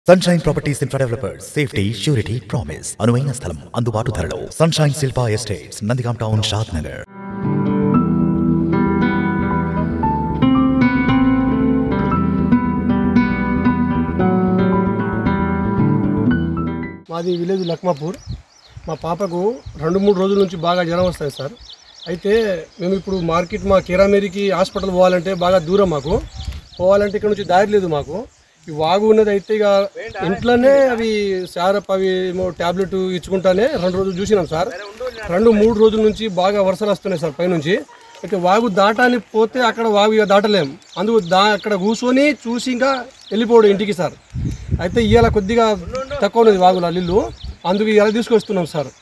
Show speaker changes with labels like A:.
A: sunshine properties infra developers safety surety promise అనువైన స్థలం అందుబాటు ధరలో sunshine Shilpa estates Nandigama town Shadnagar
B: మాది విలేజ్ లక్మాపూర్ మా పాపకు రెండు మూడు రోజుల నుంచి బాగా జ్వరం వస్తుంది సార్ అయితే మేము ఇప్పుడు మార్కెట్ మా కేరామేరికి హాస్పిటల్ పోవాలంటే బాగా దూరం మాకు పోవాలంటే ఇక్కడ నుంచి దారి లేదు మాకు ఈ వాగు ఉన్నది అయితే ఇక ఇంట్లోనే అవి సారప్ అవి ఏమో ట్యాబ్లెట్ ఇచ్చుకుంటానే రెండు రోజులు చూసినాం సార్ రెండు మూడు రోజుల నుంచి బాగా వర్షాలు వస్తున్నాయి సార్ పైనుంచి అయితే వాగు దాటానికి పోతే అక్కడ వాగు ఇక దాటలేం అందుకు దా అక్కడ కూర్చొని చూసి ఇంకా వెళ్ళిపోవడం ఇంటికి సార్ అయితే ఇవాళ కొద్దిగా తక్కువ ఉన్నది వాగుల నీళ్ళు అందుకు ఇలా తీసుకొస్తున్నాం సార్